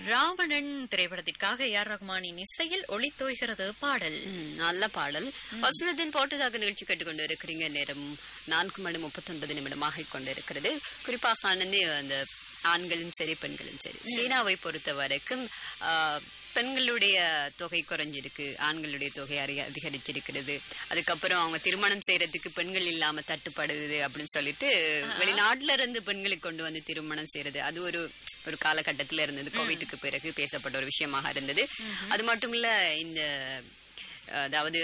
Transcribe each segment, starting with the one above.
ராவணன் திரைப்படத்திற்காக ஏஆர் ரஹ்மானின் இசையில் ஒளித்தோய்கிறது பாடல் ம், நல்ல பாடல் வசந்தத்தின் போட்டதாக நிகழ்ச்சி கேட்டுக்கொண்டு இருக்கிறீங்க நேரம் நான்கு மணி முப்பத்தொன்பது நிமிடமாக கொண்டிருக்கிறது குறிப்பாக ஆனந்தி அந்த ஆண்களும் சரி பெண்களும் சரி சீனாவை பொறுத்த வரைக்கும் ஆ, பெண்களுடைய தொகை குறைஞ்சிருக்கு ஆண்களுடைய தொகை அறி- அதிகரிச்சிருக்கிறது அதுக்கப்புறம் அவங்க திருமணம் செய்யறதுக்கு பெண்கள் இல்லாம தட்டுப்படுது அப்படின்னு சொல்லிட்டு வெளிநாட்டுல இருந்து பெண்களுக்கு கொண்டு வந்து திருமணம் செய்யறது அது ஒரு ஒரு காலகட்டத்துல இருந்தது கோவிட்டுக்கு பிறகு பேசப்பட்ட ஒரு விஷயமாக இருந்தது அது மட்டும் இல்ல இந்த அதாவது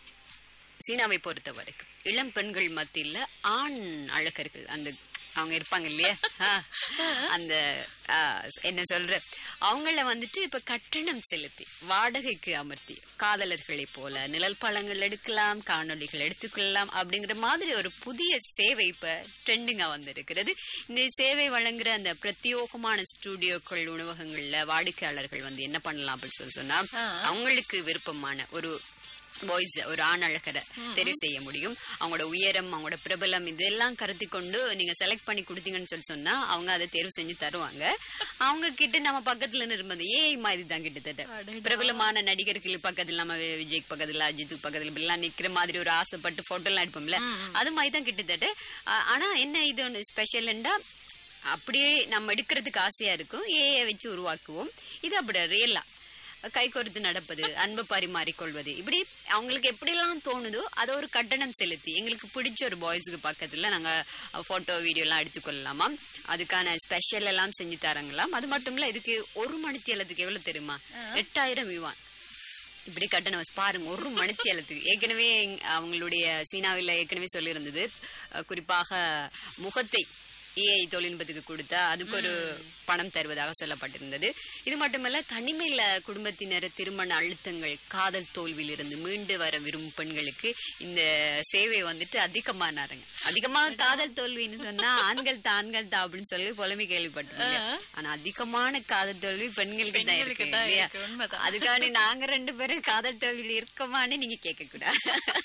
சீனாவை பொறுத்த வரைக்கும் இளம் பெண்கள் மத்தியில ஆண் அழகர்கள் அந்த அவங்க இருப்பாங்க இல்லையா ஆ, அந்த ஆ, என்ன சொல்ற அவங்கள வந்துட்டு இப்ப கட்டணம் செலுத்தி வாடகைக்கு அமர்த்தி காதலர்களை போல நிழல் பழங்கள் எடுக்கலாம் காணொளிகள் எடுத்துக்கொள்ளலாம் அப்படிங்கிற மாதிரி ஒரு புதிய சேவை இப்ப ட்ரெண்டிங்கா வந்திருக்கிறது இந்த சேவை வழங்குற அந்த பிரத்யோகமான ஸ்டூடியோக்கள் உணவகங்கள்ல வாடிக்கையாளர்கள் வந்து என்ன பண்ணலாம் அப்படின்னு சொல்லி சொன்னா அவங்களுக்கு விருப்பமான ஒரு பாய்ஸ் ஒரு ஆண் அழகரை தெரிவு செய்ய முடியும் அவங்களோட உயரம் அவங்களோட பிரபலம் இதெல்லாம் கருதி கொண்டு நீங்க செலக்ட் பண்ணி கொடுத்தீங்கன்னு சொல்லி சொன்னா அவங்க அதை தேர்வு செஞ்சு தருவாங்க அவங்க கிட்ட நம்ம பக்கத்துல நிரும்பது ஏய் மாதிரி தான் கிட்டத்தட்ட பிரபலமான நடிகர்கள் பக்கத்துல நம்ம வி- விஜய்க்கு பக்கத்துல அஜித்துக்கு பக்கத்துல இப்படிலாம் நிக்கிற மாதிரி ஒரு ஆசைப்பட்டு போட்டோ எல்லாம் எடுப்போம்ல அது மாதிரி தான் கிட்டத்தட்ட ஆ- ஆனா என்ன இது ஒன்று ஸ்பெஷல்ண்டா அப்படியே நம்ம எடுக்கிறதுக்கு ஆசையா இருக்கும் ஏஐ வச்சு உருவாக்குவோம் இது அப்படி ரியலா கை கோர்த்து நடப்பது அன்பு பரிமாறிக்கொள்வது இப்படி அவங்களுக்கு எப்படிலாம் தோணுதோ அதை ஒரு கட்டணம் செலுத்தி எங்களுக்கு பிடிச்ச ஒரு பாய்ஸுக்கு பக்கத்துல நாங்க போட்டோ வீடியோ எல்லாம் எடுத்துக்கொள்ளலாமா அதுக்கான ஸ்பெஷல் எல்லாம் செஞ்சு தராங்களாம் அது மட்டும் இல்ல இதுக்கு ஒரு மணித்தியாலத்துக்கு எவ்வளவு தெரியுமா எட்டாயிரம் யுவான் இப்படி கட்டணம் வச்சு பாருங்க ஒரு மணித்தியாலத்துக்கு ஏற்கனவே இங்க- அவங்களுடைய சீனாவில் ஏற்கனவே சொல்லியிருந்தது அஹ், குறிப்பாக முகத்தை ஏஐ தொழில்நுட்பத்துக்கு கொடுத்தா அதுக்கு ஒரு பணம் தருவதாக சொல்லப்பட்டிருந்தது இது மட்டுமல்ல தனிமையில குடும்பத்தினர் திருமண அழுத்தங்கள் காதல் தோல்வியிலிருந்து மீண்டு வர விரும்பும் பெண்களுக்கு இந்த சேவை வந்துட்டு அதிகமானாருங்க அதிகமாக காதல் தோல்வின்னு சொன்னா ஆண்கள் தான் ஆண்கள் தான் அப்படின்னு சொல்லி புலமை கேள்விப்பட்டிருக்கீங்க ஆனா அதிகமான காதல் தோல்வி பெண்களுக்கு தான் இருக்கு பெண்களுக்கு தான் இல்லையா இருக்கு, உண்மைதான். அதுக்காண்டி நாங்க ரெண்டு பேரும் காதல் தோல்வியில் இருக்கமான்னு நீங்க கேட்க கூடாது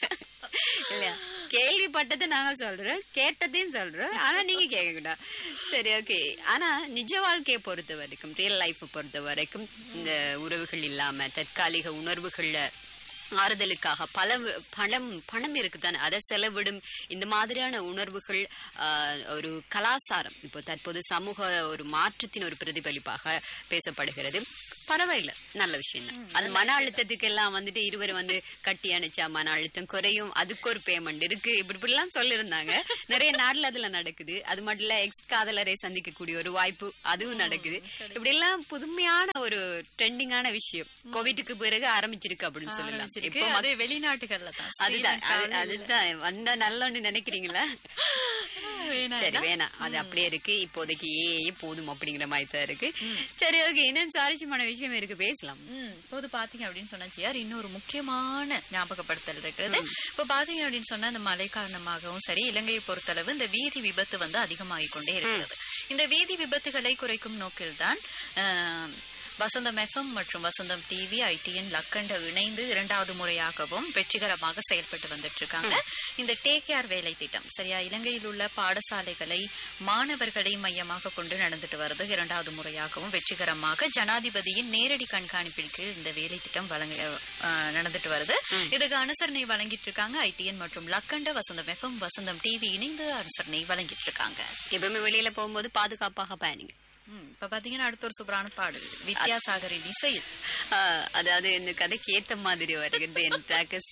இல்லையா கேள்விப்பட்டதை நாங்க சொல்றோம் கேட்டதையும் சொல்றோம் ஆனா நீங்க கேட்க கூடாது சரி ஓகே ஆனா நிஜ வாழ்க்கையை பொறுத்த வரைக்கும் ரியல் லைஃப் பொறுத்த வரைக்கும் இந்த உறவுகள் இல்லாம தற்காலிக உணர்வுகள்ல ஆறுதலுக்காக பல வி- பணம் பணம் இருக்குதானே அதை செலவிடும் இந்த மாதிரியான உணர்வுகள் ஆஹ், ஒரு கலாச்சாரம் இப்போ தற்போது சமூக ஒரு மாற்றத்தின் ஒரு பிரதிபலிப்பாக பேசப்படுகிறது பரவாயில்ல நல்ல விஷயம் தான் அது மன அழுத்தத்துக்கு எல்லாம் வந்துட்டு இருவர் வந்து கட்டி அணைச்சா மன அழுத்தம் குறையும் அதுக்கு ஒரு பேமெண்ட் இருக்கு இப்படி இப்படிலாம் சொல்லியிருந்தாங்க நிறைய நாடுல அதுல நடக்குது அது மட்டும் இல்ல எக்ஸ் காதலரை சந்திக்கக்கூடிய ஒரு வாய்ப்பு அதுவும் நடக்குது இப்படி எல்லாம் புதுமையான ஒரு ட்ரெண்டிங்கான விஷயம் கோவிட்டுக்கு பிறகு ஆரம்பிச்சிருக்கு அப்படின்னு சொல்லலாம் ஆரம்பிச்சிருக்கு. இப்போ அது வெளிநாட்டுகள்ல தான் அதுதான் அது- அதுதான் வந்தா நல்லன்னு நினைக்கிறீங்களா வேணாம் சரி வேணாம் அது அப்படியே இருக்கு இப்போதைக்கு ஏ போதும் அப்படிங்கிற மாதிரி தான் இருக்கு சரி ஓகே இன்னும் சுவாரஸ்யமான விஷயம் இருக்கு பேசலாம் ம், இப்போது பாத்தீங்க அப்படின்னு சொன்னா ஜிஆர் இன்னொரு முக்கியமான ஞாபகப்படுத்தல் இருக்கிறது இப்ப பாத்தீங்க அப்படின்னு சொன்னா இந்த மழை காரணமாகவும் சரி இலங்கையை பொறுத்தளவு இந்த வீதி விபத்து வந்து அதிகமாகிக் கொண்டே இருக்கிறது இந்த வீதி விபத்துகளை குறைக்கும் நோக்கில்தான் ஆஹ், வசந்தம் எஃப்எம் மற்றும் வசந்தம் டிவி ஐடிஎன் லக்கண்ட இணைந்து இரண்டாவது முறையாகவும் வெற்றிகரமாக செயல்பட்டு வந்துட்டு இருக்காங்க இந்த டேக் கேர் வேலை திட்டம் சரியா இலங்கையில் உள்ள பாடசாலைகளை மாணவர்களை மையமாக கொண்டு நடந்துட்டு வருது இரண்டாவது முறையாகவும் வெற்றிகரமாக ஜனாதிபதியின் நேரடி கண்காணிப்பின் கீழ் இந்த வேலை திட்டம் வழங்க அஹ், நடந்துட்டு வருது இதுக்கு அனுசரணை வழங்கிட்டு இருக்காங்க ஐடிஎன் மற்றும் லக்கண்ட வசந்தம் எஃப்எம் வசந்தம் டிவி இணைந்து அனுசரணை வழங்கிட்டு இருக்காங்க எப்பவுமே வெளியில போகும்போது பாதுகாப்பாக பயணிங்க ம், இப்ப பாத்தீங்கன்னா அடுத்த ஒரு சூப்பரான பாடல் வித்யாசாகரின் இசையில் ஆஹ், அதாவது இந்த கதைக்கு ஏத்த மாதிரி வருகிறது என் ட்ராக்கஸ்